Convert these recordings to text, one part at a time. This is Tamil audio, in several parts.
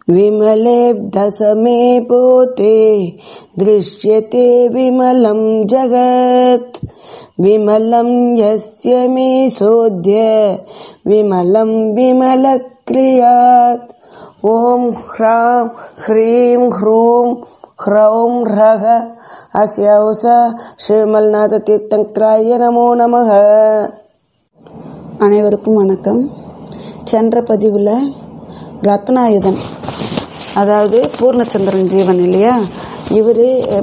विमलेऽब्धसमे पोते दृश्यते विमलं जगत् विमलं यस्य मे सोऽद्य विमलं विमलक्रियात् ॐ ह्रां ह्रीं ह्रूं ह्रौं ह्रः अस्यौस ஸ்ரீமல்நாததீர்த்தங்கராய நமோ நமக அனைவருக்கும் வணக்கம் சென்ற பதிவில் ரத்னாயுதன் அதாவது பூர்ணச்சந்திரன் ஜீவன் இல்லையா இவர்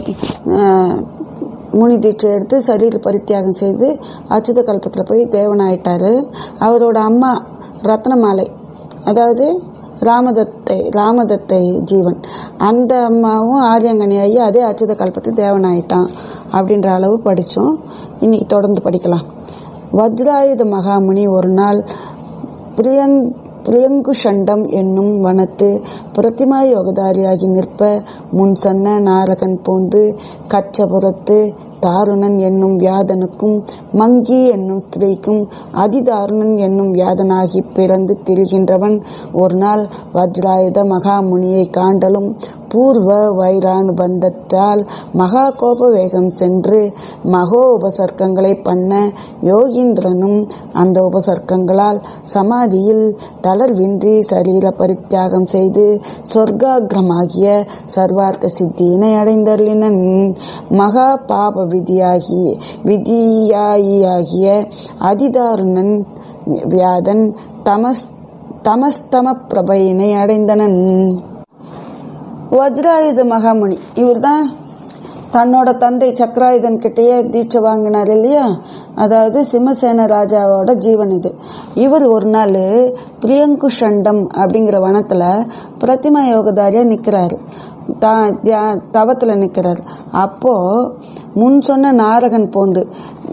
முனி தீட்சை எடுத்து சரீர பரித்தியாகம் செய்து அச்சுத கல்பத்தில் போய் தேவனாயிட்டாரு அவரோட அம்மா ரத்னமாலை அதாவது ராமதத்தை ராமதத்தை ஜீவன் அந்த அம்மாவும் ஆரியங்கனி ஆகி அதே அச்சுத கல்பத்தில் தேவனாயிட்டான் அப்படின்ற அளவு படித்தோம் இன்னைக்கு தொடர்ந்து படிக்கலாம் வஜ்ராயுத மகாமுனி ஒரு நாள் பிரியங் பிரியங்குஷண்டம் என்னும் வனத்து பிரதிமா யோகதாரியாகி நிற்ப முன் சொன்ன நாரகன் போந்து கச்சபுரத்து தாருணன் என்னும் வியாதனுக்கும் மங்கி என்னும் ஸ்திரீக்கும் அதிதாருணன் என்னும் வியாதனாகி பிறந்து திரிகின்றவன் ஒரு நாள் வஜ்ராயுத மகாமுனியை காண்டலும் பூர்வ வைரானுபந்தத்தால் மகா கோப வேகம் சென்று மகோ உபசர்க்கங்களை பண்ண யோகீந்திரனும் அந்த உபசர்க்கங்களால் சமாதியில் தளர்வின்றி சரீர பரித்தியாகம் செய்து சொர்க்காகிரமாகிய சர்வார்த்த சித்தியினை அடைந்தருளினன் மகா பாப விதியாகி விதியாகிய அதிதாருணன் வியாதன் தமஸ் தமஸ்தம பிரபையினை அடைந்தனன் வஜ்ராயுத மகாமுனி இவர்தான் தன்னோட தந்தை சக்கராயுதன் கிட்டேயே தீட்சை வாங்கினார் இல்லையா அதாவது சிம்மசேன ராஜாவோட ஜீவன் இது இவர் ஒரு நாள் பிரியங்குஷண்டம் அப்படிங்கிற வனத்துல பிரதிமா யோகதாரியா நிக்கிறாரு தவத்துல நிக்கிறாரு அப்போ முன் சொன்ன நாரகன் போந்து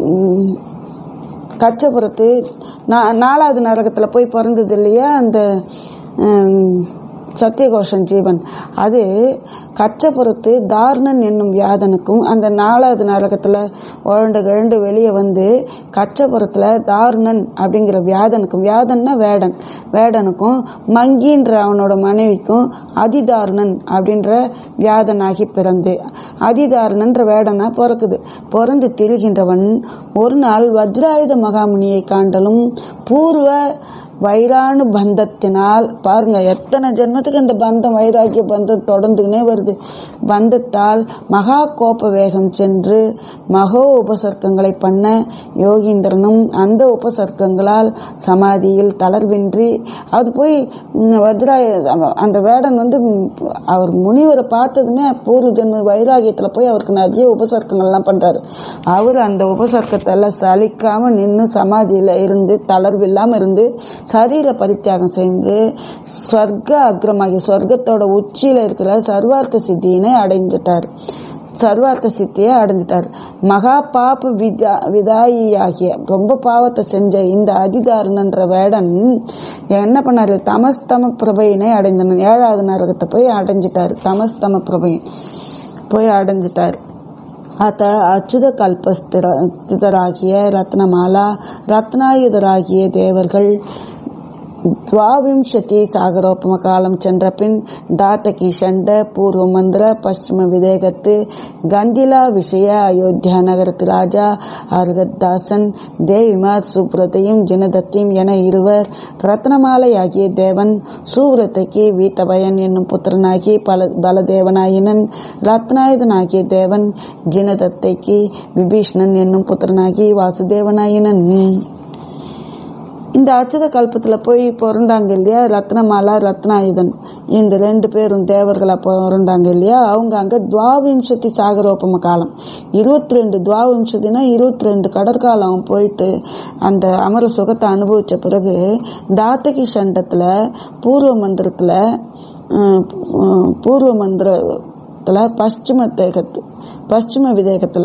கச்சபுரத்து நாலாவது நரகத்துல போய் பிறந்தது இல்லையா அந்த சத்தியகோஷன் ஜீவன் அது கச்சபுரத்து தார்ணன் என்னும் வியாதனுக்கும் அந்த நாலாவது நரகத்துல உழண்டு கிழண்டு வெளியே வந்து கச்சபுரத்துல தாருணன் அப்படிங்கிற வியாதனுக்கும் வியாதன்னா வேடன் வேடனுக்கும் மங்கின்ற அவனோட மனைவிக்கும் அதிதாருணன் அப்படின்ற வியாதனாகி பிறந்து அதிதாருணன்ற வேடனா பிறக்குது பிறந்து திரிகின்றவன் ஒரு நாள் வஜ்ராயுத மகாமுனியை காண்டலும் பூர்வ வைராணு பந்தத்தினால் பாருங்க எத்தனை ஜென்மத்துக்கு இந்த பந்தம் வைராகிய பந்தம் தொடர்ந்துக்கினே வருது பந்தத்தால் மகா கோப வேகம் சென்று மகோ உபசர்க்கங்களை பண்ண யோகீந்திரனும் அந்த உபசர்க்கங்களால் சமாதியில் தளர்வின்றி அது போய் வஜ்ராய அந்த வேடன் வந்து அவர் முனிவரை பார்த்ததுமே பூர்வ ஜென்ம வைராகியத்தில் போய் அவருக்கு நிறைய உபசர்க்கங்கள்லாம் பண்றாரு அவர் அந்த உபசர்க்கத்தை எல்லாம் சலிக்காம நின்று சமாதியில இருந்து தளர்வில்லாம இருந்து சரீர பரித்தியாகம் செஞ்சு ஸ்வர்க்க அக்ரமாகிய ஸ்வர்க்கத்தோட உச்சியில இருக்கிற சர்வார்த்த சித்தியினை அடைஞ்சிட்டார் சர்வார்த்த சித்தியை அடைஞ்சிட்டார் மகா பாப விதா விதாயியாகிய ரொம்ப பாவத்தை செஞ்ச இந்த அதிகாரன்ற வேடன் என்ன பண்ணாரு தமஸ்தம பிரபையினை அடைந்தனன் ஏழாவது நரகத்தை போய் அடைஞ்சிட்டாரு தமஸ்தம பிரபையின் போய் அடைஞ்சிட்டாரு அத்த அச்சுத கல்பஸ்திதராகிய ரத்னமாலா ரத்னாயுதராகிய தேவர்கள் ದ್ವಾವಿಂಶತಿ ಸಾಗರೋಪಮ ಕಾಲಂ சென்ற பின் தாத்தகி சண்ட பூர்வ மந்திர பশ্চিಮ விதேகத்து கந்திலா விஷய அயோத்தியா நகரத்து ராஜா அர்கத்தாசன் தேவிமார் சுப்ரதையும் ஜனதத்தையும் என இருவர் ரத்னமாலையாகிய தேவன் சூரத்தைக்கு வீத்தபயன் என்னும் புத்திரனாகி பல பலதேவனாயினன் ரத்னாயுதனாகிய தேவன் ஜினதத்தைக்கு விபீஷ்ணன் என்னும் புத்திரனாகி வாசுதேவனாயினன் இந்த அச்சுத கல்பத்துல போய் பிறந்தாங்க இல்லையா ரத்னமாலா ரத்னாயுதன் இந்த ரெண்டு பேரும் தேவர்களா பிறந்தாங்க இல்லையா அவங்க அங்க துவாவிம்சத்தி சாகரோபம காலம் இருபத்தி ரெண்டு துவாவிம்சத்தினா இருபத்தி ரெண்டு கடற்காலம் போயிட்டு அந்த அமர சுகத்தை அனுபவிச்ச பிறகு தாத்தகி சண்டத்துல பூர்வ மந்திரத்துல பூர்வ மந்திரத்துல பশ্চিம தேகத்து பশ্চিம விதேகத்துல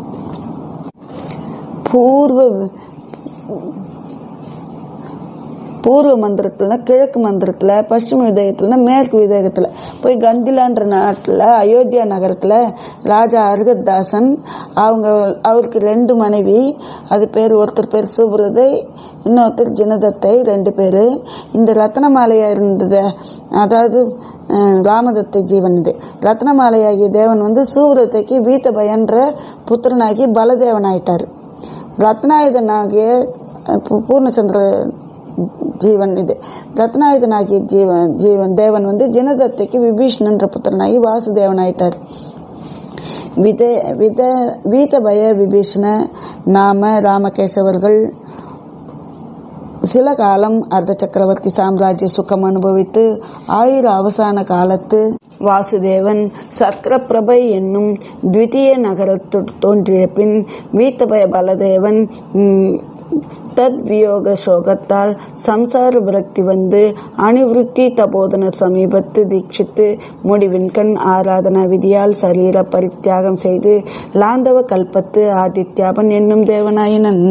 பூர்வ பூர்வ மந்திரத்துல கிழக்கு மந்திரத்துல பশ্চিம விதயத்துல மேற்கு விதயத்துல போய் கந்திலான்ற நாட்டுல அயோத்தியா நகரத்துல ராஜா அருகதாசன் அவங்க அவருக்கு ரெண்டு மனைவி அது பேர் ஒருத்தர் பேர் சுப்ரதை இன்னொருத்தர் ஜினதத்தை ரெண்டு பேர் இந்த ரத்னமாலையா இருந்தது அதாவது அஹ், ராமதத்தை ஜீவன் இது ரத்னமாலையாகிய தேவன் வந்து சூரத்தைக்கு வீத்தபயன்ற புத்திரனாகி பலதேவன் ஆயிட்டாரு ரத்னாயுதனாகிய அஹ், பூ- பூர்ணச்சந்திர ஜீவன் இது ரத்னாயுதனாகிய ஜீவன் ஜீவன் தேவன் வந்து ஜினதத்தைக்கு விபீஷ்ணன்ற புத்திரனாகி வாசுதேவன் ஆயிட்டார் வித வித வீதபய விபீஷண நாம ராமகேசவர்கள் சில காலம் அர்த்த சக்கரவர்த்தி சாம்ராஜ்ய சுகம் அனுபவித்து ஆயிர அவசான காலத்து வாசுதேவன் சக்கரப்பிரபை என்னும் த்விதீய நகரத்து தோன்றிய பின் வீத்தபய பலதேவன் ம், தத்வியோக சோகத்தால் சம்சார விரக்தி வந்து அனிவிருத்தி தபோதன சமீபத்து தீட்சித்து முடிவின்கண் ஆராதனா விதியால் சரீர பரித்தியாகம் செய்து லாந்தவ கல்பத்து ஆதித்யாபன் என்னும் தேவனாயினன்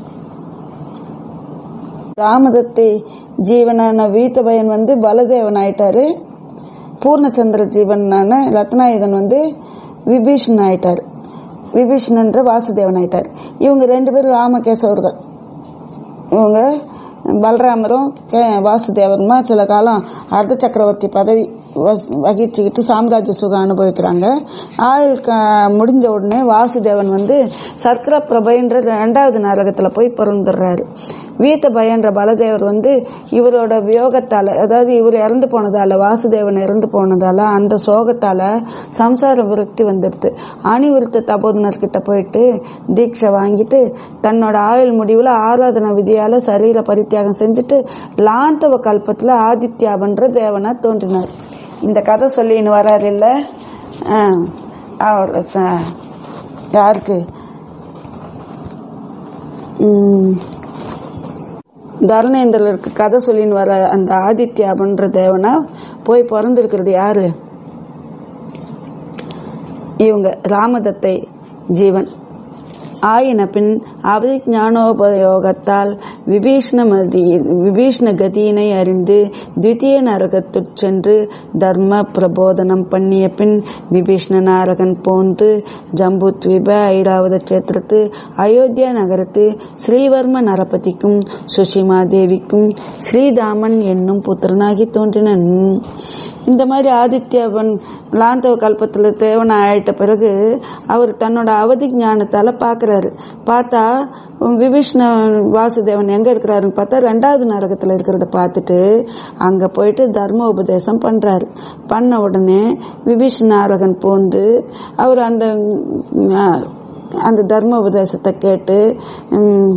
ராமதத்தை ஜீவனான வீத்தபயன் வந்து பலதேவன் ஆயிட்டாரு பூர்ணச்சந்திர ஜீவனான ரத்னாயுதன் வந்து விபீஷன் ஆயிட்டார் விபீஷணன்ற வாசுதேவன் ஆயிட்டார் இவங்க ரெண்டு பேரும் ராமகேசவர்கள் இவங்க பலராமரும் கே- வாசுதேவருமா சில காலம் அர்த்த சக்கரவர்த்தி பதவி வஸ்- வகிச்சுக்கிட்டு சாம்ராஜ்ய சுகம் அனுபவிக்கிறாங்க ஆயுள் க முடிஞ்ச உடனே வாசுதேவன் வந்து சர்க்கர பிரபைன்ற ரெண்டாவது நரகத்தில் போய் பிறந்துடுறாரு வீத்த பயன்ற பலதேவர் வந்து இவரோட வியோகத்தால அதாவது இவர் இறந்து போனதால வாசுதேவன் இறந்து போனதால அந்த சோகத்தால சம்சார விரக்தி வந்துடுது அணிவிருத்த தபோதனர் கிட்ட போயிட்டு தீட்சை வாங்கிட்டு தன்னோட ஆயுள் முடிவுல ஆராதனா விதியால சரீர பரித்தியாகம் செஞ்சுட்டு லாந்தவ கல்பத்துல ஆதித்யாபன்ற தேவனா தோன்றினார் இந்த கதை சொல்லின்னு வராரு இல்ல ஆ, அவர் ச- யாருக்கு ம், தருணேந்திரருக்கு கதை சொல்லின்னு வர அந்த ஆதித்யாபன்ற தேவனா போய் பிறந்திருக்கிறது யாரு இவங்க ராமதத்தை ஜீவன் ஆயின பின் அபிஞானோபயோகத்தால் விபீஷ்ணமதி விபீஷ்ண கதியினை அறிந்து திவித்திய நரகத்துட் சென்று தர்ம பிரபோதனம் பண்ணிய பின் விபீஷ்ண நாரகன் போந்து ஜம்புத்வீப ஐராவத கஷேத்திரத்து அயோத்தியா நகரத்து ஸ்ரீவர்ம நரபதிக்கும் சுஷிமா தேவிக்கும் ஸ்ரீராமன் என்னும் புத்திரனாகி தோன்றினன் இந்த மாதிரி ஆதித்யவன் லாந்தவ கல்பத்தில் தேவன் ஆயிட்ட பிறகு அவர் தன்னோட அவதி ஞானத்தால பார்க்கறாரு பார்த்தா விபீஷ்ண வாசுதேவன் எங்க இருக்கிறாருன்னு பார்த்தா ரெண்டாவது நரகத்தில் இருக்கிறத பார்த்துட்டு அங்க போயிட்டு தர்ம உபதேசம் பண்றாரு பண்ண உடனே விபீஷ்ண நாரகன் போந்து அவர் அந்த ம், அந்த தர்ம உபதேசத்தை கேட்டு ம்,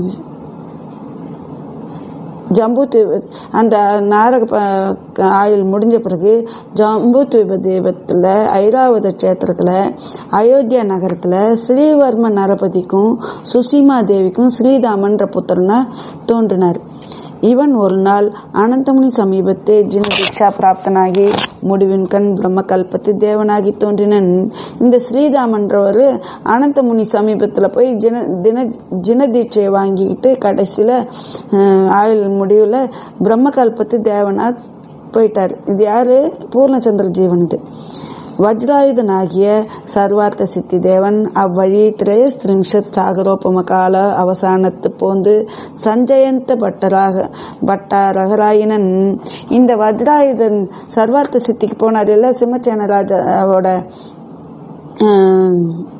ஜம்பு தீவு அந்த நாரக ப- ஆயுள் முடிஞ்ச பிறகு ஜம்பு தீப தீபத்தில் ஐராவத கஷேத்திரத்தில் அயோத்தியா நகரத்தில் ஸ்ரீவர்ம நரபதிக்கும் சுசீமா தேவிக்கும் ஸ்ரீதாமன்ற புத்திரனா தோன்றினார் இவன் ஒரு நாள் அனந்தமுனி சமீபத்தே ஜின தீட்சா பிராப்தனாகி முடிவின் கண் பிரம்ம கல்பத்து தேவனாகி தோன்றினன் இந்த ஸ்ரீதாமன்றவர் அனந்தமுனி சமீபத்தில் போய் ஜின தின ஜின தீட்சையை வாங்கிக்கிட்டு கடைசியில் ஆயுள் முடிவில் பிரம்ம கல்பத்து தேவனா போயிட்டார் இது யாரு பூர்ணச்சந்திர ஜீவன் இது வஜ்ராயுதனாகிய சர்வார்த்த சித்தி தேவன் அவ்வழி திரயஸ்திரிம்ஷத் சாகரோபம கால அவசானத்து போந்து சஞ்சயந்த பட்டராக பட்டாரகராயினன் இந்த வஜ்ராயுதன் சர்வார்த்த சித்திக்கு போனார் இல்ல சிம்மச்சேன ராஜாவோட ஆம்,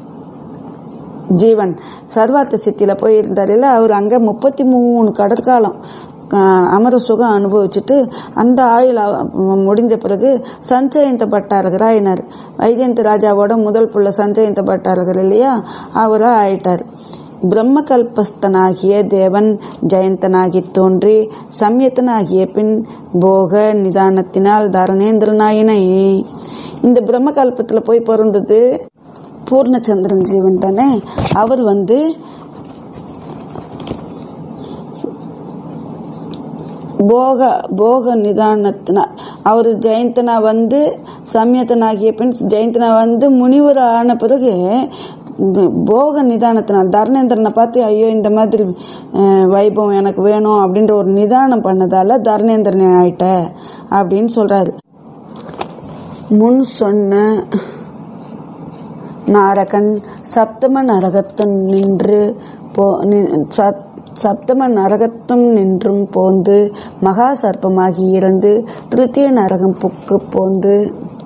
ஜீவன் சர்வார்த்த சித்தியில போய் இருந்தாருல்ல அவர் அங்க முப்பத்தி மூணு கடற்காலம் ஆஹ், அமர சுகம் அனுபவிச்சுட்டு அந்த ஆயுள் அவ- முடிஞ்ச பிறகு சஞ்சயந்த பட்டாரகர் ஆயினார் வைஜெயந்த ராஜாவோட முதல் புள்ள சஞ்சயந்த பட்டாரகர் இல்லையா அவரா ஆயிட்டார் பிரம்ம கல்பஸ்தனாகிய தேவன் ஜெயந்தனாகி தோன்றி சம்யத்தனாகிய பின் போக நிதானத்தினால் தரணேந்திரனாயினை இந்த பிரம்ம கல்பத்துல போய் பிறந்தது பூர்ணச்சந்திரன் ஜீவன் தானே அவர் வந்து போக போக நிதானத்தினார் அவர் ஜெயந்தனா வந்து சம்யத்தனாகிய பின் ஜெயந்தனா வந்து முனிவர் ஆன பிறகு இந்த போக நிதானத்தினால் தர்ணேந்திரனை பார்த்து ஐயோ இந்த மாதிரி அஹ், வைபவம் எனக்கு வேணும் அப்படின்ற ஒரு நிதானம் பண்ணதால தர்ணேந்திரனை ஆயிட்ட அப்படின்னு சொல்றாரு முன் சொன்ன நாரகன் சப்தம நரகத்தும் நின்று போ நி- சத்- சப்தம நரகத்தும் நின்றும் போந்து மகா சர்ப்பமாகி இறந்து திருத்திய நரகம் புக்கு போந்து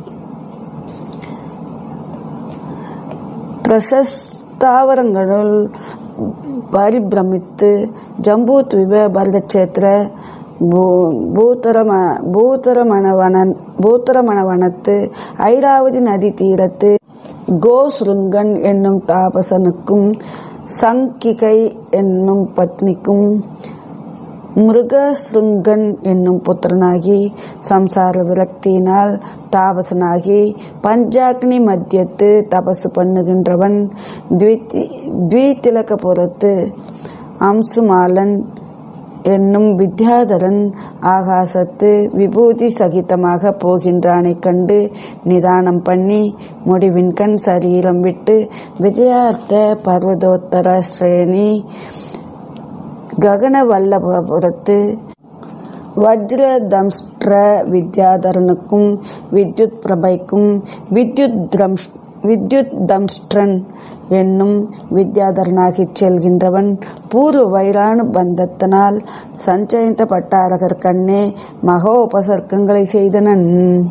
பிரசஸ்தாவரங்களுள் பரிபிரமித்து ஜம்பூத்வீப பரதக்ஷேத்திர பூ- பூத்தரம பூத்தரமணவன பூத்தரமணவனத்து ஐராவதி நதி தீரத்து கோஸ்ருங்கன் என்னும் தாபசனுக்கும் சங்கிகை என்னும் பத்னிக்கும் மிருகசுங்கன் என்னும் புத்திரனாகி சம்சார விரக்தியினால் தாபசனாகி பஞ்சாக்னி மத்தியத்து தபசு பண்ணுகின்றவன் த்வித்தி- த்விதிலகபுரத்து அம்சுமாலன் என்னும் வித்யாதரன் ஆகாசத்து விபூதி சகிதமாக போகின்றானைக் கண்டு நிதானம் பண்ணி முடிவின் கண் சரீரம் விட்டு விஜயார்த்த பர்வதோத்தர ஸ்ரேணி ககன வல்லபுரத்து வஜ்ர தம்ஷ்ட்ர வித்யாதரனுக்கும் வித்யுத் பிரபைக்கும் வித்யுத் திரம்ஷ் வித்யுத் தம்ஷ்ட்ரன் என்னும் வித்யாதரனாகிச் செல்கின்றவன் பூர்வ வைராணு பந்தத்தினால் சஞ்சயித்த பட்டாரகர் கண்ணே மகோ உபசர்க்கங்களை செய்தனன்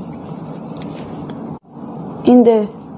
இந்த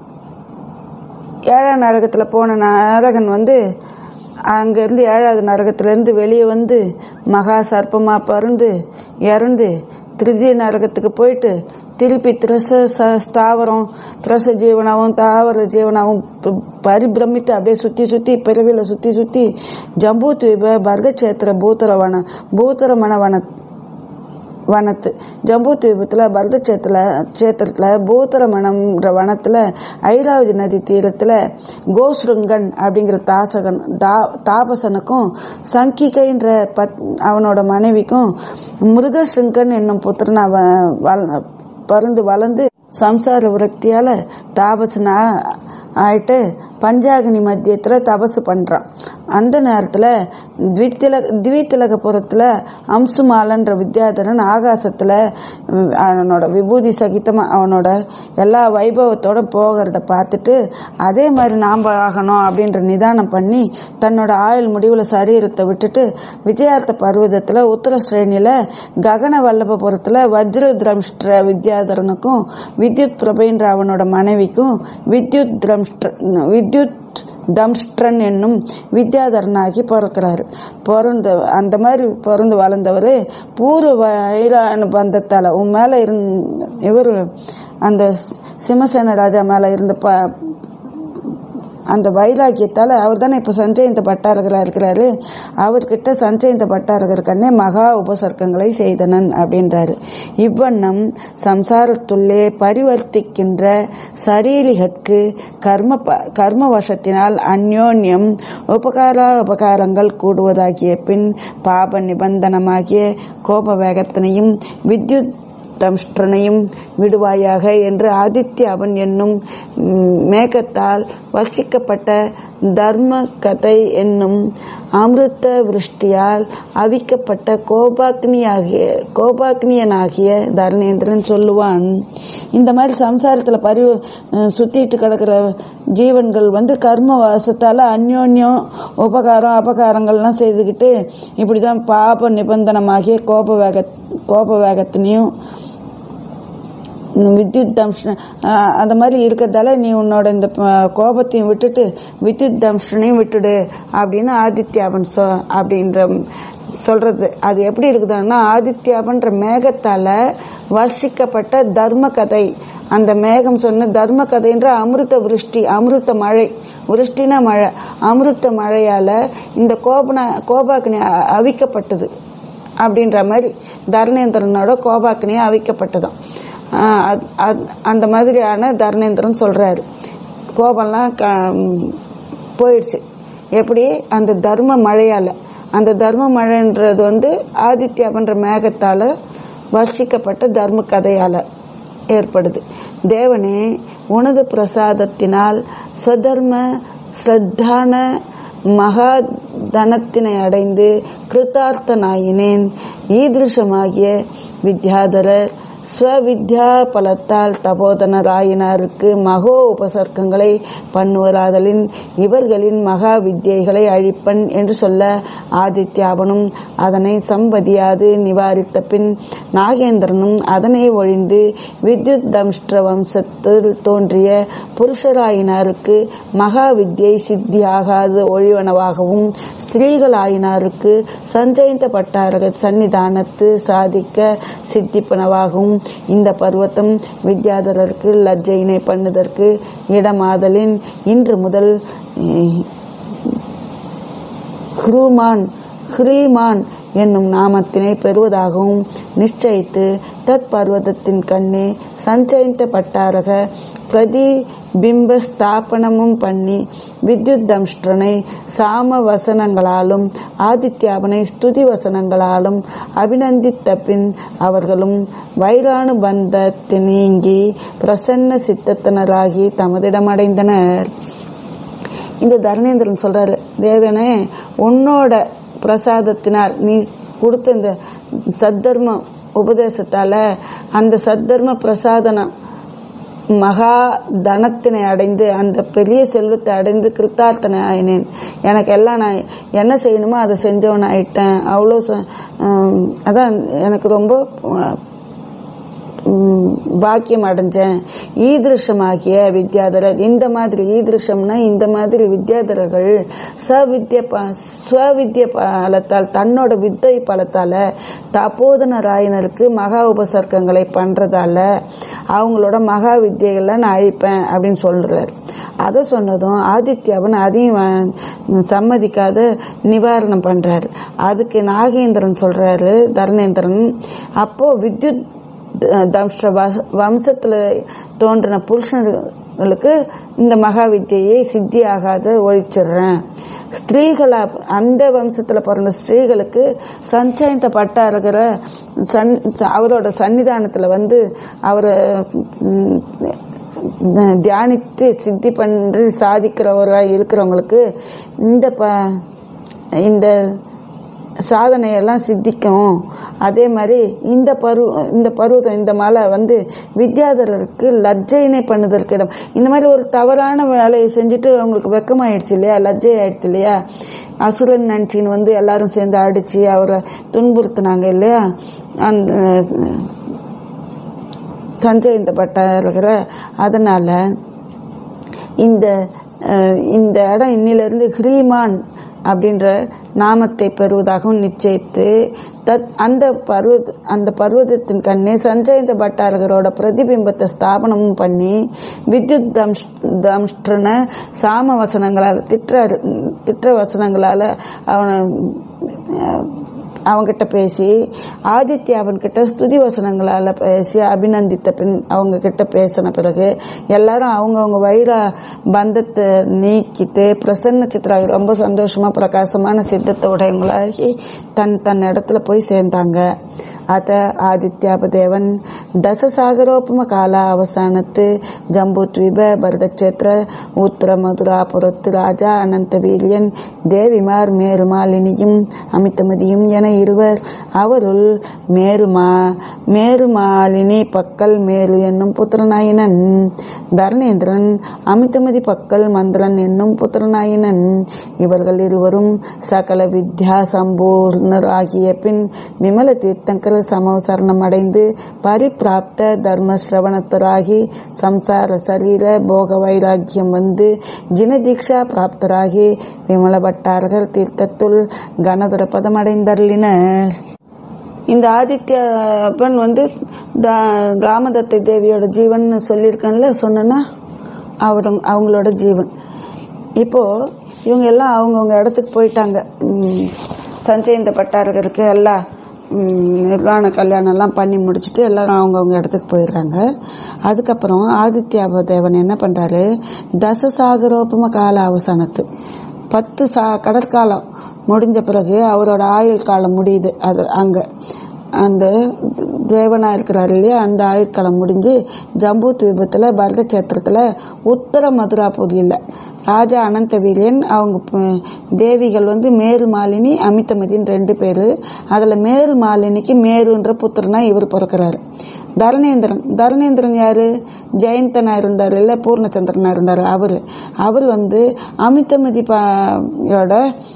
ஏழாம் நரகத்தில் போன நரகன் வந்து அங்கேருந்து ஏழாவது நரகத்திலேருந்து வெளியே வந்து மகா சர்ப்பமாக பறந்து இறந்து திருதிய நரகத்துக்கு போயிட்டு திருப்பி திரச ச ஸ்தாவரம் திரச ஜீவனாவும் தாவர ஜீவனாவும் ப- பரிபிரமித்து அப்படியே சுற்றி சுற்றி பிறவியில் சுற்றி சுற்றி ஜம்பூ தீப பரதக்ஷேத்திர பூத்தரவன பூத்தரமண வன வனத்து ஜம்பூ தீபத்தில் பரதச்சேத்துல சேத்திரத்தில் பூத்தரமணம்ன்ற வனத்தில் ஐராவதி நதி தீரத்தில் கோஸ்ருங்கன் அப்படிங்கிற தாசகன் தா தாபசனுக்கும் சங்கிகைன்ற பத் அவனோட மனைவிக்கும் மிருகசிருங்கன் என்னும் புத்திரன் அவன் வள- பறந்து வளர்ந்து சம்சார விரக்தியால தாபசனா ஆயிட்டு பஞ்சாகினி மத்தியத்தில் தபசு பண்ணுறான் அந்த நேரத்தில் த்வித்திலக த்வித்திலகபுரத்தில் அம்சுமாலன்ற வித்யாதரன் ஆகாசத்தில் அவனோட விபூதி சகிதமாக அவனோட எல்லா வைபவத்தோட போகிறத பார்த்துட்டு அதே மாதிரி நாம் ஆகணும் அப்படின்ற நிதானம் பண்ணி தன்னோட ஆயுள் முடிவில் சரீரத்தை விட்டுட்டு விஜயார்த்த பர்வதத்தில் உத்தர ஸ்ரேணியில் ககன வல்லபபுரத்தில் வஜ்ர திரம்ஷ்ட வித்யாதரனுக்கும் வித்யுத் பிரபைன்ற அவனோட மனைவிக்கும் வித்யுத் திரம்ஷ்ட வித்யுத் தம்ஷ்ட்ரன் என்னும் வித்யாதரனாகி பிறக்கிறாரு பிறந்த அந்த மாதிரி பிறந்து வளர்ந்தவர் பூர்வ வைராணு பந்தத்தால் உன் மேலே இருந் இவர் அந்த சிமசேன ராஜா மேலே இருந்த ப அந்த வைராக்கியத்தால் அவர் தானே இப்போ சஞ்சயந்த பட்டாரகராக இருக்கிறாரு அவர்கிட்ட சஞ்சயந்த பட்டாரகர் கண்ணே மகா உபசர்க்கங்களை செய்தனன் அப்படின்றாரு இவ்வண்ணம் சம்சாரத்துள்ளே பரிவர்த்திக்கின்ற சரீரிகற்கு கர்ம ப- கர்ம வசத்தினால் அந்யோன்யம் உபகார உபகாரங்கள் கூடுவதாகிய பின் பாப நிபந்தனமாகிய கோப வேகத்தினையும் வித்யுத் தம்ஷ்டனையும் விடுவாயாக என்று ஆதித்ய அவன் என்னும் ம், மேகத்தால் வர்ஷிக்கப்பட்ட தர்ம கதை என்னும் அமிர்த விருஷ்டியால் அவிக்கப்பட்ட கோபாக்னியாகிய கோபாக்னியனாகிய தர்ணேந்திரன் சொல்லுவான் இந்த மாதிரி சம்சாரத்தில் பரி அஹ், சுத்திட்டு கிடக்கிற ஜீவன்கள் வந்து கர்ம வாசத்தால் அந்யோன்யம் உபகாரம் அபகாரங்கள்லாம் செய்துக்கிட்டு இப்படி தான் பாப நிபந்தனமாகிய கோப வேக கோப வேகத்தினையும் இந்த வித்யுத் தம்ஷன் ஆஹ் அந்த மாதிரி இருக்கிறதால நீ உன்னோட இந்த ப- கோபத்தையும் விட்டுட்டு வித்யுத் தம்ஷனையும் விட்டுடு அப்படின்னு ஆதித்யாபன் சொ அப்படின்ற சொல்றது அது எப்படி இருக்குதுன்னா ஆதித்யாபன்ற மேகத்தால வர்ஷிக்கப்பட்ட தர்ம கதை அந்த மேகம் சொன்ன தர்ம கதைன்ற அமிர்த விருஷ்டி அமிர்த மழை விருஷ்டினா மழை அமிர்த மழையால இந்த கோபன கோபாக்னி அ- அவிக்கப்பட்டது அப்படின்ற மாதிரி தர்ணேந்திரனோட கோபாக்னியை அவிக்கப்பட்டதாம் ஆஹ் அத்- அத்- அந்த மாதிரியான தர்ணேந்திரன் சொல்றாரு கோபம்லாம் க போயிடுச்சு எப்படி அந்த தர்ம மழையால அந்த தர்ம மழைன்றது வந்து ஆதித்யாபன்ற மேகத்தால வர்ஷிக்கப்பட்ட தர்ம கதையால ஏற்படுது தேவனே உனது பிரசாதத்தினால் ஸ்வதர்ம ஸ்ரத்தான மகா தனத்தினை அடைந்து கிருத்தார்த்தனாயினேன் ஈதிருஷமாகிய வித்யாதரர் ஸ்வவித்யா பலத்தால் தபோதனராயினாருக்கு மகோ உபசர்க்கங்களை பண்ணுவராதலின் இவர்களின் மகா வித்யைகளை அழிப்பன் என்று சொல்ல ஆதித்யாவனும் அதனை சம்பதியாது நிவாரித்த பின் நாகேந்திரனும் அதனை ஒழிந்து வித்யுத் தம்ஷ்ட வம்சத்தில் தோன்றிய புருஷராயினாருக்கு மகா வித்யை சித்தியாகாது ஒழிவனவாகவும் ஸ்திரீகளாயினாருக்கு சஞ்சயித்த பட்டாரக சன்னிதானத்து சாதிக்க சித்திப்பனவாகவும் இந்த பர்வத்தம் வித்யாதரருக்கு லஜ்ஜையினை பண்ணுதற்கு இடமாதலின் இன்று முதல் ஹ்ரூமான் ஹ்ரீமான் என்னும் நாமத்தினை பெறுவதாகவும் நிச்சயித்து தத் பர்வதத்தின் கண்ணே சஞ்சயித்த பட்டாரக பிரதி பிம்ப ஸ்தாபனமும் பண்ணி வித்யுத் தம்ஷ்டனை சாம வசனங்களாலும் ஆதித்யாவனை ஸ்துதி வசனங்களாலும் அபிநந்தித்த பின் அவர்களும் வைராணு பந்தத்தை நீங்கி பிரசன்ன சித்தத்தினராகி தமதிடமடைந்தனர் இந்த தர்ணேந்திரன் சொல்றாரு தேவனே உன்னோட பிரசாதத்தினால் நீ கொடுத்த இந்த சத்தர்ம உபதேசத்தால அந்த சத்தர்ம பிரசாதனம் மகா தனத்தினை அடைந்து அந்த பெரிய செல்வத்தை அடைந்து கிருத்தார்த்தனை ஆயினேன் எனக்கு எல்லாம் நான் என்ன செய்யணுமோ அதை செஞ்சவன் ஆயிட்டேன் அவ்வளோ அதான் எனக்கு ரொம்ப பாக்கியம் அடைஞ்சேன் ஈதிருஷமாகிய வித்யாதரர் இந்த மாதிரி ஈதிருஷம்னா இந்த மாதிரி வித்யாதரர்கள் சவித்ய ஸ்வவித்ய பலத்தால் தன்னோட வித்தை பலத்தால தபோதன ராயனருக்கு மகா உபசர்க்கங்களை பண்றதால அவங்களோட மகா வித்தியைகளை நான் அழிப்பேன் அப்படின்னு சொல்றாரு அதை சொன்னதும் ஆதித்யாவன் அதையும் சம்மதிக்காத நிவாரணம் பண்றாரு அதுக்கு நாகேந்திரன் சொல்றாரு தர்ணேந்திரன் அப்போ வித்யுத் தம்ஷ்ட வம்சத்துல தோன்றின புருஷர்களுக்கு இந்த மகா வித்தியை சித்தி ஆகாத ஒழிச்சிடுறேன் ஸ்திரீகளா அந்த வம்சத்துல பிறந்த ஸ்திரீகளுக்கு சஞ்சயந்த பட்டா இருக்கிற சன் அவரோட சன்னிதானத்துல வந்து அவரை தியானித்து சித்தி பண்ணி சாதிக்கிறவராக இருக்கிறவங்களுக்கு இந்த ப இந்த சாதனையெல்லாம் சித்திக்கும் அதே மாதிரி இந்த பரு இந்த பருவதம் இந்த மலை வந்து வித்யாதரருக்கு லஜ்ஜையினை பண்ணுதற்கு இடம் இந்த மாதிரி ஒரு தவறான வேலையை செஞ்சுட்டு அவங்களுக்கு வெக்கமாயிடுச்சு இல்லையா லஜ்ஜை ஆயிடுச்சு இல்லையா அசுரன் நன்றின்னு வந்து எல்லாரும் சேர்ந்து அடிச்சு அவரை துன்புறுத்தினாங்க இல்லையா அந்த சஞ்சய் இந்த பட்டாளர்கள அதனால இந்த இந்த இடம் இன்னிலிருந்து ஹ்ரீமான் அப்படின்ற நாமத்தை பெறுவதாகவும் நிச்சயித்து தத் அந்த பர்வத அந்த பர்வதத்தின் கண்ணே சஞ்சயந்த பட்டாரகரோட பிரதிபிம்பத்தை ஸ்தாபனமும் பண்ணி வித்யுத் தம்ஷ் தம்ஷ்டன சாம வசனங்களால் திட்ட திட்ட வசனங்களால அவனை அவங்கிட்ட பேசி ஆதித்ய அவன்கிட்ட ஸ்துதி வசனங்களால பேசி அபிநந்தித்த பின் அவங்க கிட்ட பேசின பிறகு எல்லாரும் அவங்கவுங்க வைர பந்தத்தை நீக்கிட்டு பிரசன்ன சித்ரா ரொம்ப சந்தோஷமா பிரகாசமான சித்தத்தை உடையவங்களாகி தன் தன் இடத்துல போய் சேர்ந்தாங்க அத ஆதித்யாபதேவன் தசசாகரோபம கால அவசானத்து ஜம்புத்வீப பரதக்ஷேத்திர உத்தர மதுராபுரத்து ராஜா அனந்த வீரியன் தேவிமார் மேருமாலினியும் அமித்தமதியும் என இருவர் அவருள் மேருமா மேருமாலினி பக்கல் மேரு என்னும் புத்திரனாயினன் தர்ணேந்திரன் அமித்தமதி பக்கல் மந்திரன் என்னும் புத்திரனாயினன் இவர்கள் இருவரும் சகல வித்யா சம்பூர்ணராகிய பின் விமல தீர்த்தங்கர சமவசரணம் அடைந்து பரிபிராப்த தர்ம சிரவணத்தராகி சம்சார சரீர போக வைராக்கியம் வந்து ஜினதீக்ஷா பிராப்தராகி விமல பட்டாரகர் தீர்த்தத்துள் கனதர பதம் அடைந்தருளினர் இந்த ஆதித்யப்பன் வந்து ராமதத்தை தேவியோட ஜீவன் சொல்லியிருக்கேன்ல சொன்னா அவர் அவங்களோட ஜீவன் இப்போ இவங்க எல்லாம் அவங்கவுங்க இடத்துக்கு போயிட்டாங்க சஞ்சயந்த பட்டாரகருக்கு எல்லாம் நிர்வாண கல்யாணம் எல்லாம் பண்ணி முடிச்சுட்டு எல்லாரும் அவங்கவுங்க இடத்துக்கு போயிடுறாங்க அதுக்கப்புறம் ஆதித்யாப தேவன் என்ன பண்றாரு தசசாகரோபம கால அவசானத்து பத்து சா கடற்காலம் முடிஞ்ச பிறகு அவரோட ஆயுள் காலம் முடியுது அது அங்க அந்த தேவனா இருக்கிறாரு இல்லையா அந்த ஆயுட்காலம் முடிஞ்சு ஜம்பு தீபத்தில் பரத கஷேத்திரத்தில் உத்தர மதுராபுரியில் ராஜா அனந்த வீரியன் அவங்க ப- தேவிகள் வந்து மேரு மாலினி அமிதமதின்னு ரெண்டு பேர் அதில் மேரு மாலினிக்கு மேருன்ற புத்திரனா இவர் பிறக்கிறாரு தரணேந்திரன் தரணேந்திரன் யாரு ஜெயந்தனா இருந்தார் இல்லை பூர்ணச்சந்திரனா இருந்தார் அவர் அவர் வந்து அமிதமதி பாயோட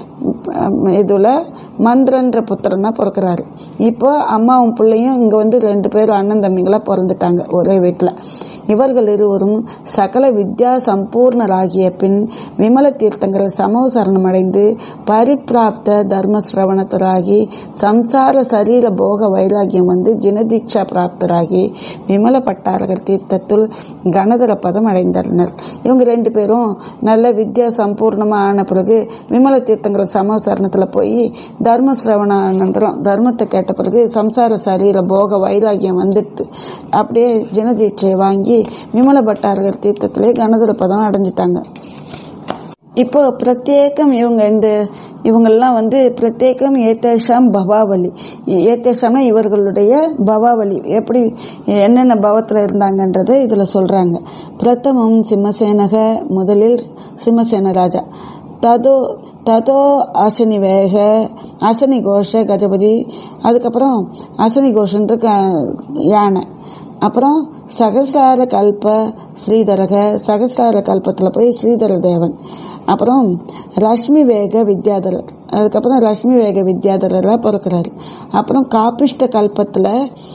இதில் மந்திரன்ற புத்திரனா பிறக்கிறாரு இப்போ அம்மாவும் பிள்ளையும் இங்கே வந்து ரெண்டு பேரும் அண்ணன் தம்பிங்களா பிறந்துட்டாங்க ஒரே வீட்டில் இவர்கள் இருவரும் சகல வித்யா சம்பூர்ணராகிய பின் விமல தீர்த்தங்கர சமோசரணம் அடைந்து பரிப்பிராப்த தர்ம சிரவணத்தராகி சம்சார சரீர போக வைராகியம் வந்து ஜினதீட்சா பிராப்தராகி விமல பட்டாரகர் தீர்த்தத்துள் கணதர பதம் அடைந்தனர் இவங்க ரெண்டு பேரும் நல்ல வித்யா சம்பூர்ணமா ஆன பிறகு விமல தீர்த்தங்கிற சமோசரணத்துல போய் தர்ம சிரவணானந்தரம் தர்மத்தை கேட்ட பிறகு சம்சார சரீர போக வைராகியம் வந்துடுது அப்படியே ஜனதீட்சையை வாங்கி விமல பட்டாரகர் தீர்த்தத்திலே கணதர பதம் அடைஞ்சிட்டாங்க இப்போ பிரத்யேகம் இவங்க இந்த இவங்கெல்லாம் வந்து பிரத்யேகம் ஏத்தேஷாம் பவாவலி ஏத்தேஷாம்னா இவர்களுடைய பவாவலி எப்படி என்னென்ன பவத்தில் இருந்தாங்கன்றதை இதில் சொல்கிறாங்க பிரதமம் சிம்மசேனக முதலில் சிம்மசேன ராஜா ததோ ததோ அசனி வேக அசனி கோஷ கஜபதி அதுக்கப்புறம் அசனி கோஷன்ற க- யானை அப்புறம் சகசிரார கல்ப ஸ்ரீதரக சகசிரார கல்பத்தில் போய் ஸ்ரீதர தேவன் அப்புறம் ரஷ்மி வேக வித்யாதரர் அதுக்கப்புறம் ரஷ்மி வேக வித்யாதரராக பிறக்கிறாரு அப்புறம் காப்பிஷ்ட கல்பத்தில்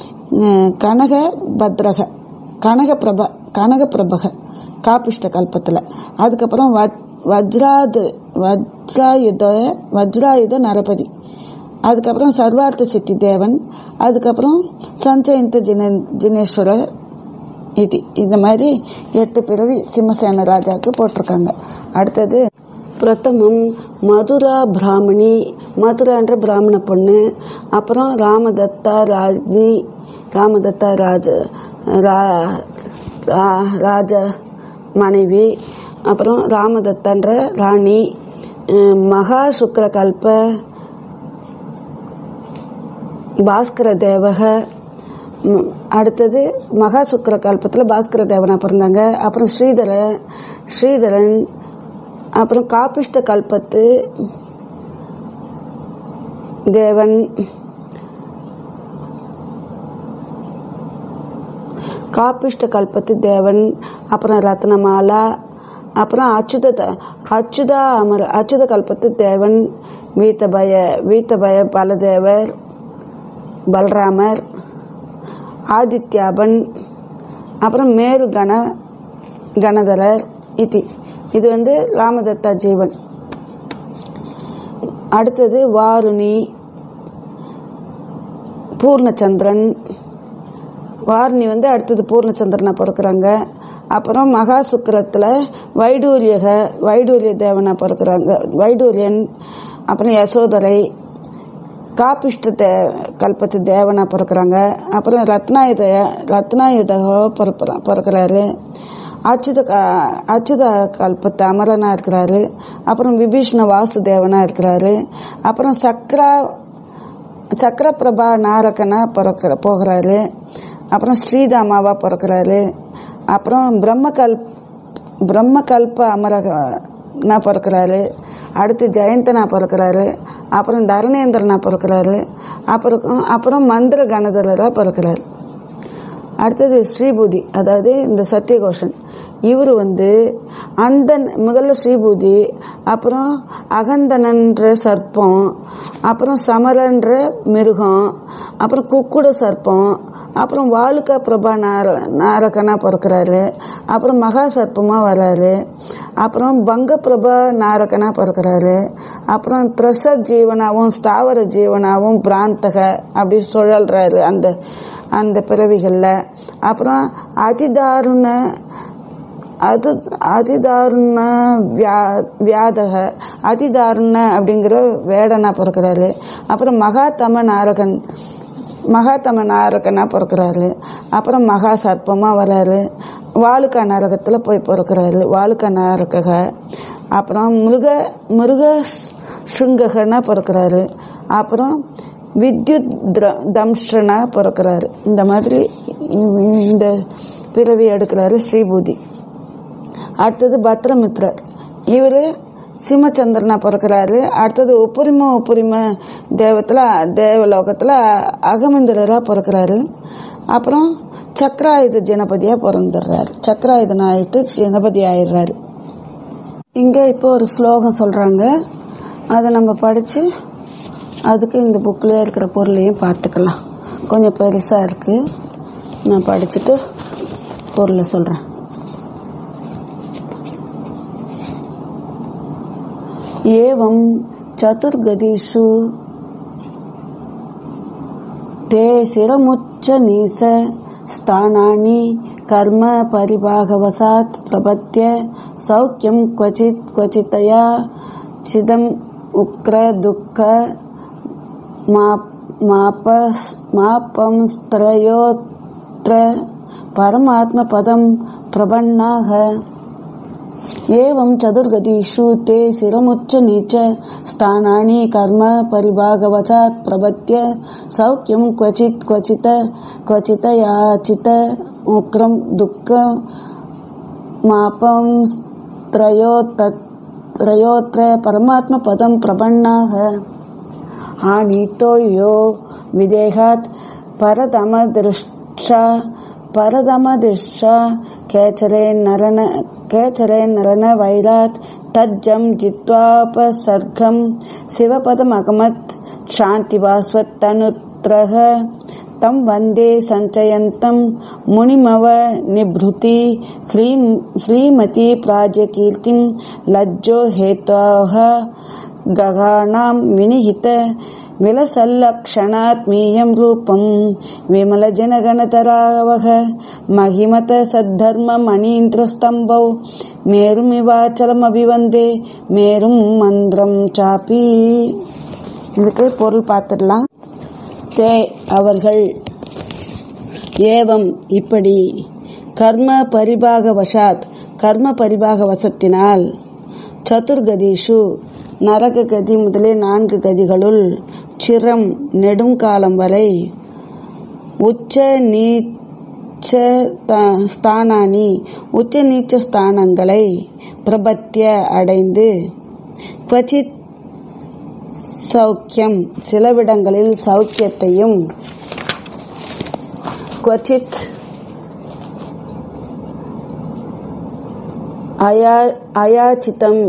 கனக பத்ரக கனக பிரப கனக பிரபக காப்பிஷ்ட கல்பத்தில் அதுக்கப்புறம் வஜ்- வஜ்ராது வஜ்ராயுத வஜ்ராயுத நரபதி அதுக்கப்புறம் சர்வார்த்த சித்தி தேவன் அதுக்கப்புறம் சஞ்சயந்த ஜின ஜினேஸ்வரர் இது இந்த மாதிரி எட்டு பிறவி சிம்மசேன ராஜாவுக்கு போட்டிருக்காங்க அடுத்தது பிரதமம் மதுரா பிராமணி மதுரான்ற பிராமண பொண்ணு அப்புறம் ராமதத்தா ராஜி ராமதத்தா ராஜ ரா- ரா- ராஜ மனைவி அப்புறம் ராமதத்தன்ற ராணி அஹ் மகா சுக்கர கல்ப பாஸ்கர தேவக ம், அடுத்தது மகா சுக்கர கல்பத்தில் பாஸ்கர தேவனா பிறந்தாங்க அப்புறம் ஸ்ரீதர ஸ்ரீதரன் அப்புறம் காப்பிஷ்ட கல்பத்து தேவன் காப்பிஷ்ட கல்பத்து தேவன் அப்புறம் ரத்னமாலா அப்புறம் அச்சுத த- அச்சுதா அமர அச்சுத கல்பத்து தேவன் வீத்தபய வீத்தபய பலதேவர் பலராமர் ஆதித்யாபன் அப்புறம் மேரு கண கணதரர் இது இது வந்து ராமதத்தா ஜீவன் அடுத்தது வாருணி பூர்ணச்சந்திரன் வாருணி வந்து அடுத்தது பூர்ணச்சந்திரனா பிறக்கிறாங்க அப்புறம் மகா சுக்கிரத்தில் வைடூரியக வைடூரிய தேவனா பிறக்கிறாங்க வைடூரியன் அப்புறம் யசோதரை காப்பிஷ்ட தே கல்பத்து தேவனா பிறக்கிறாங்க அப்புறம் ரத்னாயுத ரத்னாயுதகோ பிறப்புறா பிறக்கிறாரு அச்சுத க- அச்சுத கல்பத்து அமரனா இருக்கிறாரு அப்புறம் விபீஷ்ண வாசுதேவனா இருக்கிறாரு அப்புறம் சக்ரா சக்கரபிரபா நாரகனா பிறக்கிற போகிறாரு அப்புறம் ஸ்ரீதாமாவா பிறக்கிறாரு அப்புறம் பிரம்மகல் பிரம்மகல்ப அமரகனா பிறக்கிறாரு அடுத்து ஜெயந்தனா பிறக்கிறாரு அப்புறம் தரணேந்திரனா பிறக்கிறாரு அப்புறம் அப்புறம் மந்திர கணதரராக பிறக்கிறாரு அடுத்தது ஸ்ரீபூதி அதாவது இந்த சத்தியகோஷன் இவர் வந்து அந்த முதல்ல ஸ்ரீபூதி அப்புறம் அகந்தனன்ற சர்ப்பம் அப்புறம் சமரன்ற மிருகம் அப்புறம் குக்குட சர்ப்பம் அப்புறம் வாலுக்கா பிரபா நார நாரகனா பிறக்கிறாரு அப்புறம் மகா சர்ப்பமா வராரு அப்புறம் பங்க பிரபா நாரகனா பிறக்கிறாரு அப்புறம் திரச ஜீவனாவும் ஸ்தாவர ஜீவனாவும் பிராந்தக அப்படி சுழல்றாரு அந்த அந்த பிறவிகளில் அப்புறம் அதிதாருண அது அதிதாருண வியா வியாதக அதிதாருண அப்படிங்கிற வேடனா பிறக்கிறாரு அப்புறம் மகாதம நாரகன் மகாதம நாரகனா பிறக்கிறாரு அப்புறம் மகா சர்ப்பமாக வராரு வாலுக்கா நரகத்தில் போய் பிறக்கிறாரு வாலுக்கா நரக அப்புறம் மிருக மிருக சுங்ககனா பிறக்கிறாரு அப்புறம் வித்யுத் திர- தம்ஷ்ரனா பிறக்கிறாரு இந்த மாதிரி இ- இந்த பிறவி எடுக்கிறாரு ஸ்ரீபூதி அடுத்தது பத்ரமித்ரர் இவர் சிம்மச்சந்திரனா பிறக்கிறாரு அடுத்தது உப்புரிம உப்புரிம தேவத்தில் தேவலோகத்தில் அகமந்திரரா பிறக்கிறாரு அப்புறம் சக்கராயுத ஜனபதியா பிறந்துடுறாரு சக்கராயுதன் ஆயிட்டு ஜனபதி ஆயிடுறாரு இங்க இப்போ ஒரு ஸ்லோகம் சொல்றாங்க அதை நம்ம படிச்சு அதுக்கு இந்த புக்கில் இருக்கிற பொருளையும் பார்த்துக்கலாம் கொஞ்சம் பெருசா இருக்கு நான் படிச்சுட்டு பொருளை சொல்றேன் एवं चतुर्गदिषु ते शिरमुच्चनीस स्थानानि कर्म परिभागवशात् प्रपद्य सौख्यं क्वचित् क्वचितया चिदम् उक्र दुःख माप मापंस्त्रयोत्र परमात्मपदं प्रपन्नाः एवं चतुर्गतिषु ते शिरमुच्च नीच स्थानानि कर्म परिभागवशात् प्रपद्य सौख्यं क्वचित् क्वचित् क्वचित् याचित उग्रं दुःखमापंस्त्रयोत्र परमात्मपदं प्रपन्नाः आनीतो यो विदेहात् परतमदृक्षा परतमदृक्षा केचरे नरन केचरे नरन वैरात् तज्जं जित्वापसर्गं शिवपदमगमत् शान्तिवास्वत्तनुत्रः तं वन्दे सञ्चयन्तं मुनिमव निभृति ह्रीं ह्रीमती प्राज्यकीर्तिं लज्जो हेतोः गगाणां विनिहित विलसल्लक्षणात्मीयं रूपं विमलजनगणतरावः महिमत सद्धर्ममणीन्द्रस्तम्भौ मेरुमिवाचलमभिवन्दे मेरुं मन्द्रं चापि இதுக்கு பொருள் பார்த்துடலாம் தே அவர்கள் ஏவம் இப்படி கர்ம பரிபாக வசாத் கர்ம பரிபாக வசத்தினால் சதுர்கதிஷு நரக கதி முதலே நான்கு கதிகளுள் சிரம் நெடுங்காலம் வரை உச்ச நீச்ச த- ஸ்தானானி உச்ச நீச்ச ஸ்தானங்களை பிரபத்திய அடைந்து குவச்சித் சௌக்கியம் சிலவிடங்களில் சௌக்கியத்தையும் குவச்சித் அயா அயாச்சிதம்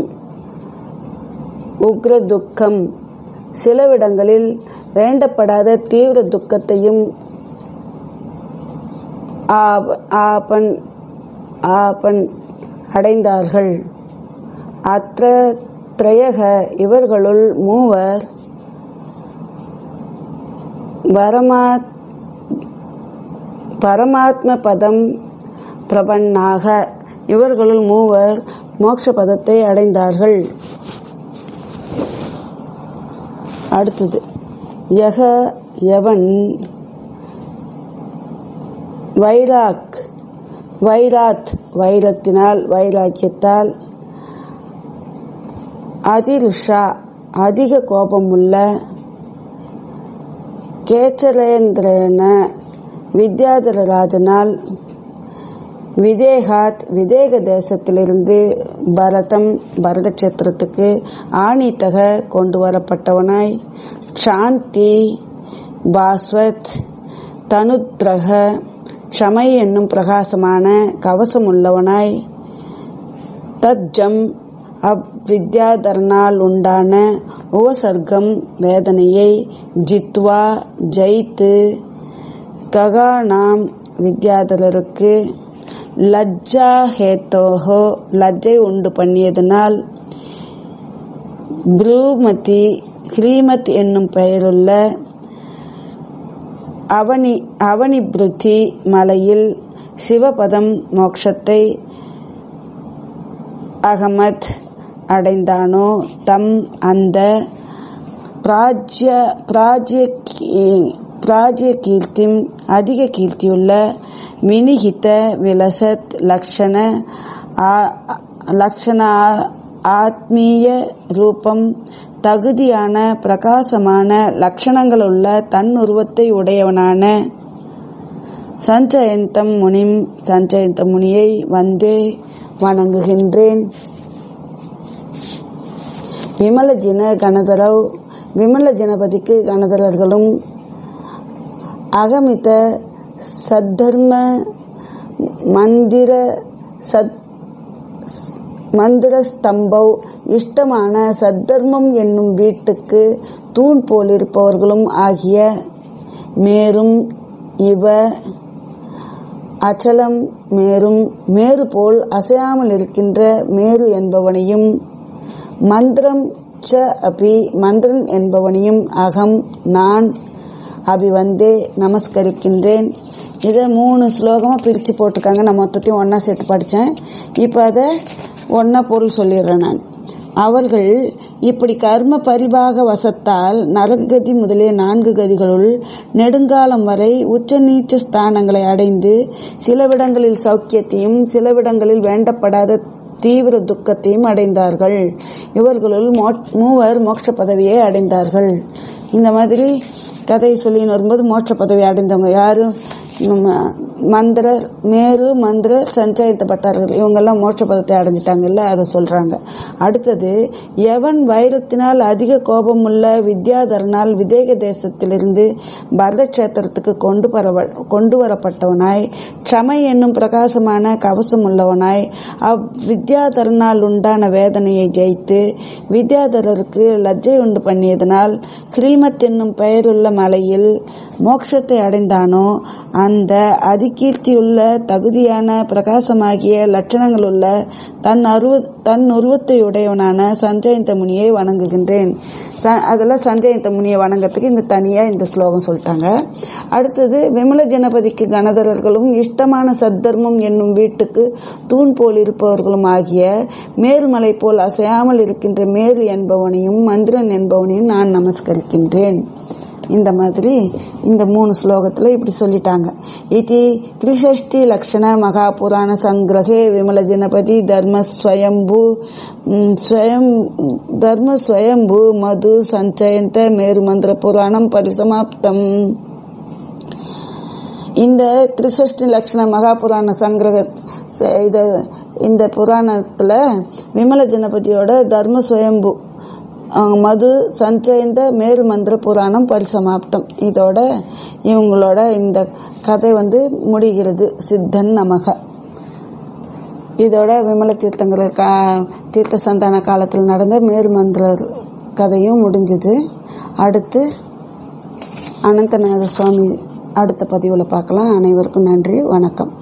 உக்ர துக்கம் சிலவிடங்களில் வேண்டப்படாத தீவிர துக்கத்தையும் ஆப- ஆபன் ஆபன் அடைந்தார்கள் அத்த திரையக இவர்களுள் மூவர் பரமா பரமாத்ம பதம் பிரபன்னாக இவர்களுள் மூவர் மோட்ச பதத்தை அடைந்தார்கள் அடுத்தது யக எவன் வைராக் வைராத் வைரத்தினால் வைராக்கியத்தால் அதிருஷா அதிக கோபமுள்ள கேச்சலேந்திரன வித்யாதரராஜனால் விதேகாத் விதேக தேசத்திலிருந்து பரதம் பரதட்சேத்திரத்துக்கு ஆணித்தக கொண்டு வரப்பட்டவனாய் சாந்தி பாஸ்வத் தனுத்ரக க்ஷமை என்னும் பிரகாசமான கவசம் உள்ளவனாய் தஜ்ஜம் அவ்வித்யாதரனால் உண்டான உபசர்க்கம் வேதனையை ஜித்வா ஜெயித்து ககானாம் வித்யாதரருக்கு லஜ்ஜா ஹேத்தோஹோ லஜ்ஜை உண்டு பண்ணியதனால் ப்ரூமதி ஹ்ரீமத் என்னும் பெயருள்ள அவனி அவனிபிருத்தி மலையில் சிவபதம் மோட்சத்தை அகமத் அடைந்தானோ தம் அந்த பிராஜ்ய பிராஜ்ய கீ- பிராஜ்ய கீர்த்திம் அதிக கீர்த்தியுள்ள வினிகித விலசத் லக்ஷண ஆ- லக்ஷண ஆ- ஆத்மீய ரூபம் தகுதியான பிரகாசமான லட்சணங்களுள்ள தன் உருவத்தை உடையவனான சஞ்சயந்தம் முனிம் சஞ்சயந்த முனியை வந்தே வணங்குகின்றேன் விமலஜின கணதரவ் விமல ஜனபதிக்கு கணதரர்களும் அகமித சத்தர்ம மந்திர சத் மந்திர ஸ்தம்பவ் இஷ்டமான சத்தர்மம் என்னும் வீட்டுக்கு தூண் போலிருப்பவர்களும் ஆகிய மேரும் இவ அச்சலம் மேரும் மேரு போல் அசையாமல் இருக்கின்ற மேரு என்பவனையும் மந்திரம் ச அபி மந்திரன் என்பவனையும் அகம் நான் அபி வந்தே நமஸ்கரிக்கின்றேன் இதை மூணு ஸ்லோகமாக பிரித்து போட்டிருக்காங்க நான் மொத்தத்தையும் ஒன்றா சேர்த்து படித்தேன் இப்போ அதை ஒன்றா பொருள் சொல்லிடுறேன் நான் அவர்கள் இப்படி கர்ம பரிபாக வசத்தால் நரககதி முதலிய நான்கு கதிகளுள் நெடுங்காலம் வரை உச்ச நீச்ச ஸ்தானங்களை அடைந்து சிலவிடங்களில் சௌக்கியத்தையும் சிலவிடங்களில் வேண்டப்படாத தீவிர துக்கத்தையும் அடைந்தார்கள் இவர்களுள் மூவர் மோட்ச பதவியை அடைந்தார்கள் இந்த மாதிரி கதையை சொல்லின்னு வரும்போது மோட்ச பதவி அடைந்தவங்க யாரு மந்திரர் மேரு மந்திர சஞ்சயித்தப்பட்டார்கள் இவங்கெல்லாம் மோட்ச பதத்தை அடைஞ்சிட்டாங்கல்ல அதை சொல்றாங்க அடுத்தது எவன் வைரத்தினால் அதிக கோபமுள்ள வித்யாதரனால் விதேக தேசத்திலிருந்து பரதக்ஷேத்திரத்துக்கு கொண்டு பரவ கொண்டு வரப்பட்டவனாய் க்ஷமை என்னும் பிரகாசமான கவசம் உள்ளவனாய் அவ் வித்யாதரனால் உண்டான வேதனையை ஜெயித்து வித்யாதரருக்கு லஜ்ஜை உண்டு பண்ணியதனால் கிரீமத் என்னும் பெயருள்ள மலையில் மோட்சத்தை அடைந்தானோ அந்த அதிகீர்த்தியுள்ள தகுதியான பிரகாசமாகிய லட்சணங்களுள்ள தன் அருவ தன் உருவத்தை உடையவனான சஞ்சயந்த முனியை வணங்குகின்றேன் அதில் சஞ்சயந்த முனியை வணங்கத்துக்கு இந்த தனியாக இந்த ஸ்லோகம் சொல்லிட்டாங்க அடுத்தது விமல ஜனபதிக்கு கணதரர்களும் இஷ்டமான சத்தர்மம் என்னும் வீட்டுக்கு தூண் போல் இருப்பவர்களும் ஆகிய மேருமலை போல் அசையாமல் இருக்கின்ற மேரு என்பவனையும் மந்திரன் என்பவனையும் நான் நமஸ்கரிக்கின்றேன் இந்த மாதிரி இந்த மூணு ஸ்லோகத்தில் இப்படி சொல்லிட்டாங்க இது திரிஷஷ்டி லக்ஷண மகா புராண சங்கிரகே விமல ஜனபதி தர்ம ஸ்வயம்பு ஸ்வயம் தர்ம ஸ்வயம்பு மது சஞ்சயந்த மேருமந்திர புராணம் பரிசமாப்தம் இந்த திரிசஷ்டி லட்சண மகா புராண சங்கிரக இது இந்த புராணத்தில் விமல ஜனபதியோட தர்ம சுயம்பு மது சஞ்சயந்த மேரு மந்திர புராணம் பரிசமாப்தம் இதோட இவங்களோட இந்த கதை வந்து முடிகிறது சித்தன் நமக இதோட விமல தீர்த்தங்கள் தீர்த்த சந்தான காலத்தில் நடந்த மேரு மந்திர கதையும் முடிஞ்சது அடுத்து அனந்தநாத சுவாமி அடுத்த பதிவில் பார்க்கலாம் அனைவருக்கும் நன்றி வணக்கம்